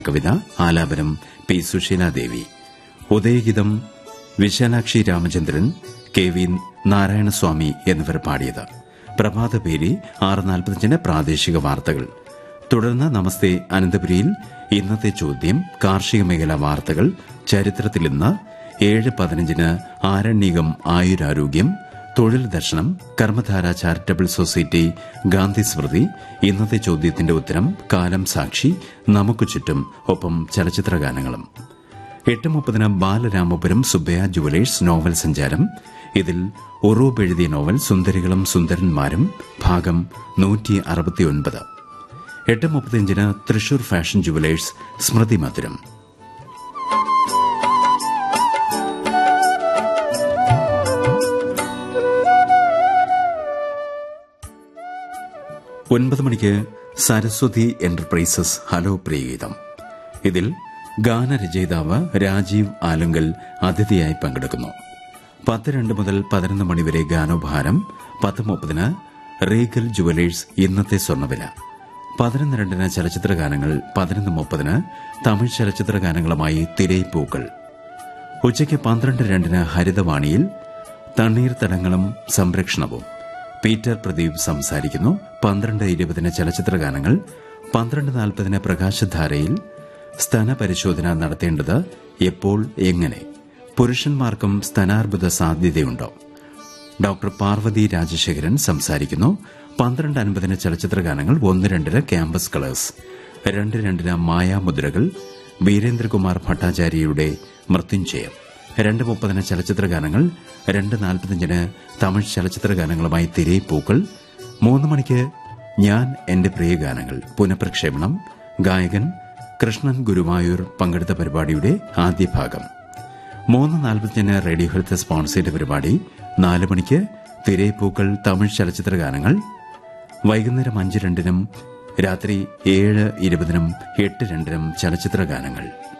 കവിത ആലാപനം പി സുശീലാദേവി ഉദയഗീതം Visalakshi Ramachandran K V Narayanaswamy എന്നിവർ പാടിയത് പ്രഭാതപേരി ആറ് നാൽപ്പത്തിയഞ്ചിന് പ്രാദേശിക വാർത്തകൾ തുടർന്ന് നമസ്തേ അനന്തപുരിയിൽ ഇന്നത്തെ ചോദ്യം കാർഷിക മേഖലാ വാർത്തകൾ ചരിത്രത്തിൽ ഇന്ന് ഏഴ് പതിനഞ്ചിന് ആരണ്യകം ആയുരാരോഗ്യം തൊഴിൽ ദർശനം കർമ്മധാര ചാരിറ്റബിൾ സൊസൈറ്റി ഗാന്ധി സ്മൃതി ഇന്നത്തെ ചോദ്യത്തിന്റെ ഉത്തരം കാലം സാക്ഷി നമുക്ക് ചുറ്റും ഒപ്പം ചലച്ചിത്ര ഗാനങ്ങളും എട്ട് മുപ്പതിന് ബാലരാമപുരം സുബ്ബയ ജുവലേഴ്സ് നോവൽ സഞ്ചാരം ഇതിൽ ഒറൂബ് എഴുതിയ നോവൽ സുന്ദരികളും സുന്ദരന്മാരും ഭാഗം നൂറ്റി അറുപത്തിയൊൻപത് എട്ട് മുപ്പത്തിയഞ്ചിന് തൃശൂർ ഫാഷൻ ജുവലേഴ്സ് സ്മൃതി മധുരം ഒൻപത് മണിക്ക് സരസ്വതി എന്റർപ്രൈസസ് ഹലോ പ്രിയഗീതം ഇതിൽ ഗാനരചയിതാവ് രാജീവ് ആലുങ്കൽ അതിഥിയായി പങ്കെടുക്കുന്നു പത്ത് രണ്ട് മുതൽ പതിനൊന്ന് മണിവരെ ഗാനോപഹാരം പത്ത് മുപ്പതിന് റീഗൽ ജുവലേഴ്സ് ഇന്നത്തെ സ്വർണ്ണവില പതിനൊന്ന് രണ്ടിന് ചലച്ചിത്ര ഗാനങ്ങൾ പതിനൊന്ന് മുപ്പതിന് തമിഴ് ചലച്ചിത്ര ഗാനങ്ങളുമായി തിരയിപ്പൂക്കൾ ഉച്ചയ്ക്ക് പന്ത്രണ്ട് രണ്ടിന് ഹരിതവാണിയിൽ തണ്ണീർത്തടങ്ങളും സംരക്ഷണവും പീറ്റർ പ്രദീപ് സംസാരിക്കുന്നു പന്ത്രണ്ട് ഇരുപതിന് ചലച്ചിത്ര ഗാനങ്ങൾ പന്ത്രണ്ട് നാൽപ്പതിന് പ്രകാശധാരയിൽ സ്തനപരിശോധന നടത്തേണ്ടത് എപ്പോൾ എങ്ങനെ പുരുഷന്മാർക്കും സ്തനാർബുദ സാധ്യതയുണ്ടോ ഡോക്ടർ പാർവതി രാജശേഖരൻ സംസാരിക്കുന്നു പന്ത്രണ്ട് അൻപതിന് ചലച്ചിത്ര ഗാനങ്ങൾ ഒന്ന് രണ്ടിന് ക്യാമ്പസ് കളേഴ്സ് രണ്ട് രണ്ടിന് മായാമുദ്രകൾ വീരേന്ദ്രകുമാർ ഭട്ടാചാര്യയുടെ മൃത്യുഞ്ജയം രണ്ട് മുപ്പതിന് ചലച്ചിത്ര ഗാനങ്ങൾ രണ്ട് നാൽപ്പത്തിയഞ്ചിന് തമിഴ് ചലച്ചിത്ര ഗാനങ്ങളുമായി തിരയിപ്പൂക്കൾ മൂന്ന് മണിക്ക് ഞാൻ എന്റെ പ്രിയ ഗാനങ്ങൾ പുനഃപ്രക്ഷേപണം ഗായകൻ കൃഷ്ണൻ ഗുരുവായൂർ പങ്കെടുത്ത പരിപാടിയുടെ ആദ്യ ഭാഗം മൂന്ന് നാൽപ്പത്തിയഞ്ചിന് റേഡിയോ ഹെൽത്ത് സ്പോൺസേഡ് പരിപാടി നാല് മണിക്ക് തിരയിപ്പൂക്കൾ തമിഴ് ചലച്ചിത്ര ഗാനങ്ങൾ വൈകുന്നേരം അഞ്ച് രണ്ടിനും രാത്രി ഏഴ് ഇരുപതിനും എട്ട് രണ്ടിനും ചലച്ചിത്ര ഗാനങ്ങൾ